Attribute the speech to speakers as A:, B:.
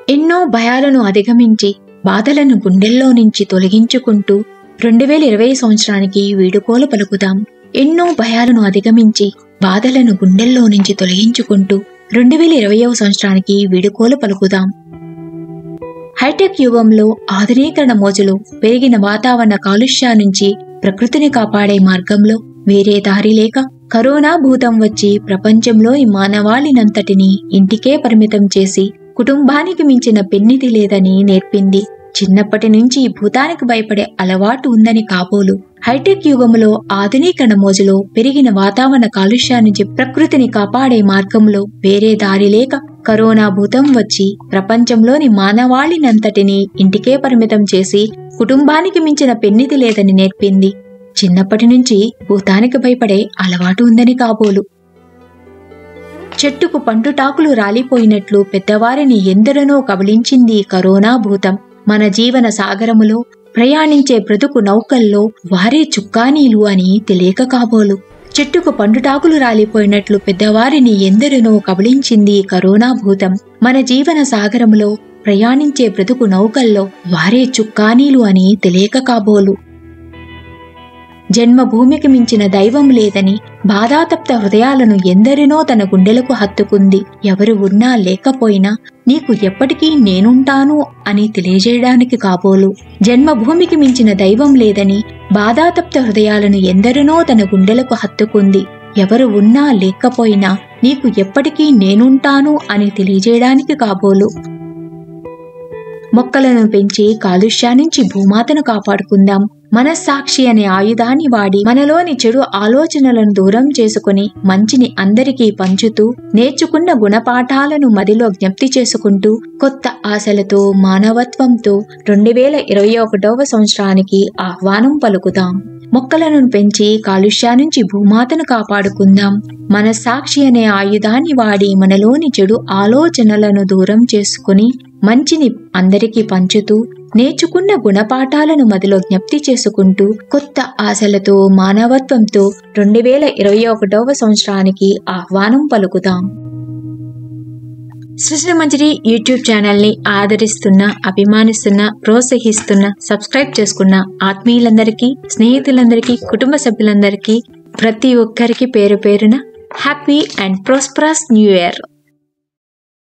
A: ఎన్నో భయాలను అధిగమించి బాధలను గుండెల్లో నుంచి తొలగించుకుంటూ రెండు వేల ఇరవై సంవత్సరానికి వీడుకోలు పలుకుదాం ఎన్నో భయాలను అధిగమించి బాధలను గుండెల్లో నుంచి తొలగించుకుంటూ రెండు వేల ఇరవయవ సంవత్సరానికి వీడుకోలు పలుకుదాం హైటెక్ యుగంలో ఆధునీకరణ మోజులు పెరిగిన వాతావరణ కాలుష్యా నుంచి ప్రకృతిని కాపాడే మార్గంలో వేరే దారి లేక కరోనా భూతం వచ్చి ప్రపంచంలోని మానవాళినంతటినీ ఇంటికే పరిమితం చేసి కుటుంబానికి మించిన పెన్నిది లేదని నేర్పింది చిన్నప్పటి నుంచి భూతానికి భయపడే అలవాటు ఉందని కాబోలు హైటెక్ యుగంలో ఆధునీకరణ మోజులో పెరిగిన వాతావరణ కాలుష్యా నుంచి ప్రకృతిని కాపాడే మార్గంలో వేరే దారి లేక కరోనా భూతం వచ్చి ప్రపంచంలోని మానవాళినంతటినీ ఇంటికే పరిమితం చేసి కుటుంబానికి మించిన పెన్నిది లేదని నేర్పింది చిన్నప్పటి నుంచి భూతానికి భయపడే అలవాటు ఉందని కాబోలు చెట్టుకు పండుటాకులు రాలిపోయినట్లు పెద్దవారిని ఎందరనో కబళించింది ఈ కరోనా భూతం మన జీవన సాగరములో ప్రయాణించే బ్రతుకు నౌకల్లో వారే చుక్కానీలు అని తెలియక కాబోలు చెట్టుకు పండుటాకులు రాలిపోయినట్లు పెద్దవారిని ఎందరినో కబళించింది ఈ కరోనా భూతం మన జీవన సాగరములో ప్రయాణించే బ్రతుకు నౌకల్లో వారే చుక్కానీలు అని తెలియక కాబోలు జన్మభూమికి మించిన దైవం లేదని బాధాతప్త హృదయాలను ఎందరినో తన గుండెలకు హత్తుకుంది ఎవరు ఉన్నా లేకపోయినా నీకు ఎప్పటికీ నేనుంటాను అని తెలియజేయడానికి కాబోలు జన్మభూమికి మించిన దైవం లేదని బాధాతప్త హృదయాలను ఎందరినో తన గుండెలకు హత్తుకుంది ఎవరు ఉన్నా లేకపోయినా నీకు ఎప్పటికీ నేనుంటాను అని తెలియజేయడానికి కాబోలు మొక్కలను పెంచి కాలుష్యా నుంచి భూమాతను కాపాడుకుందాం మనస్సాక్షి అనే ఆయుధాన్ని వాడి మనలోని చెడు ఆలోచనలను దూరం చేసుకుని మంచిని అందరికీ పంచుతూ నేర్చుకున్న గుణపాఠాలను మదిలో జ్ఞప్తి చేసుకుంటూ కొత్త ఆశలతో మానవత్వంతో రెండు వేల ఇరవై ఒకటవ సంవత్సరానికి ఆహ్వానం పలుకుదాం మొక్కలను పెంచి కాలుష్యా నుంచి భూమాతను కాపాడుకుందాం మనస్సాక్షి అనే ఆయుధాన్ని వాడి మనలోని చెడు ఆలోచనలను దూరం చేసుకుని మంచిని అందరికీ పంచుతూ నేర్చుకున్న గుణపాఠాలను మదిలో జ్ఞప్తి చేసుకుంటూ కొత్త ఆశలతో మానవత్వంతో రెండు వేల ఇరవై ఒకటవ సంవత్సరానికి ఆహ్వానం పలుకుదాం సృజన మంజరి యూట్యూబ్ ఛానల్ ని ఆదరిస్తున్న అభిమానిస్తున్న ప్రోత్సహిస్తున్న సబ్స్క్రైబ్ చేసుకున్న ఆత్మీయులందరికీ స్నేహితులందరికీ కుటుంబ సభ్యులందరికీ ప్రతి ఒక్కరికి పేరు పేరున happy and prosperous new year